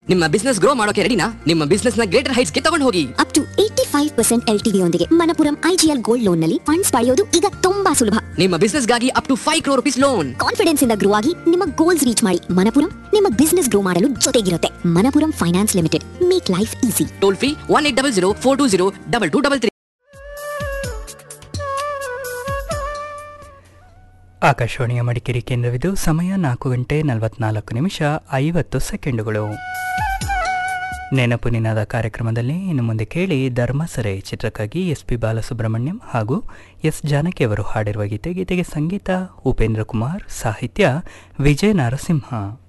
ನಿಮ್ಮ business grow ಮಾಡೋಕೆ ರೆಡಿನಾ ನಿಮ್ಮ ಬಿಸ್ನೆಸ್ ನ ಗ್ರೇಟರ್ ಹೈಟ್ಸ್ ಗೆ ತಗೊಂಡು ಹೋಗಿ up to eighty five percent L TV ಯೊಂದಿಗೆ ಮನಪುರಂ ಐಜಿಎಲ್ ಗೋಲ್ಡ್ ಲೋನ್ ನಲ್ಲಿ ಫಂಡ್ಸ್ ಪಡೆಯೋದು ಈಗ ತುಂಬಾ ಸುಲಭ ನಿಮ್ಮ ಬಿಸ್ನೆಸ್ ಗಾಗಿ up to five crore rupees loan confidence ಇಂದ ಗ್ರೋ ಆಗಿ ನಿಮ್ಮ ಗೋಲ್ಸ್ ರೀಚ್ ಮಾಡಿ ಮನಪುರಂ ನಿಮ್ಮ ಬಿಸ್ನೆಸ್ ಗ್ರೋ ಮಾಡಲು ಜೊತೆಗಿರುತ್ತೆ Manappuram finance limited make life easy toll free one eight double zero four two zero double two double three ಆಕಾಶವಾಣಿಯ ಮಡಿಕೇರಿ ಕೇಂದ್ರವಿದು ಸಮಯ ನಾಲ್ಕು ಗಂಟೆ ನಲವತ್ನಾಲ್ಕು ನಿಮಿಷ ಐವತ್ತು ಸೆಕೆಂಡುಗಳು ನೆನಪು ನಿನಾದ ಕಾರ್ಯಕ್ರಮದಲ್ಲಿ ಇನ್ನು ಮುಂದೆ ಕೇಳಿ ಧರ್ಮಸರೆ ಚಿತ್ರಕ್ಕಾಗಿ ಎಸ್ ಪಿ ಬಾಲಸುಬ್ರಹ್ಮಣ್ಯಂ ಹಾಗೂ ಎಸ್ ಜಾನಕಿ ಅವರು ಹಾಡಿರುವ ಗೀತೆ ಗೀತೆಗೆ ಸಂಗೀತ ಉಪೇಂದ್ರ ಕುಮಾರ್ ಸಾಹಿತ್ಯ ವಿಜಯ ನರಸಿಂಹ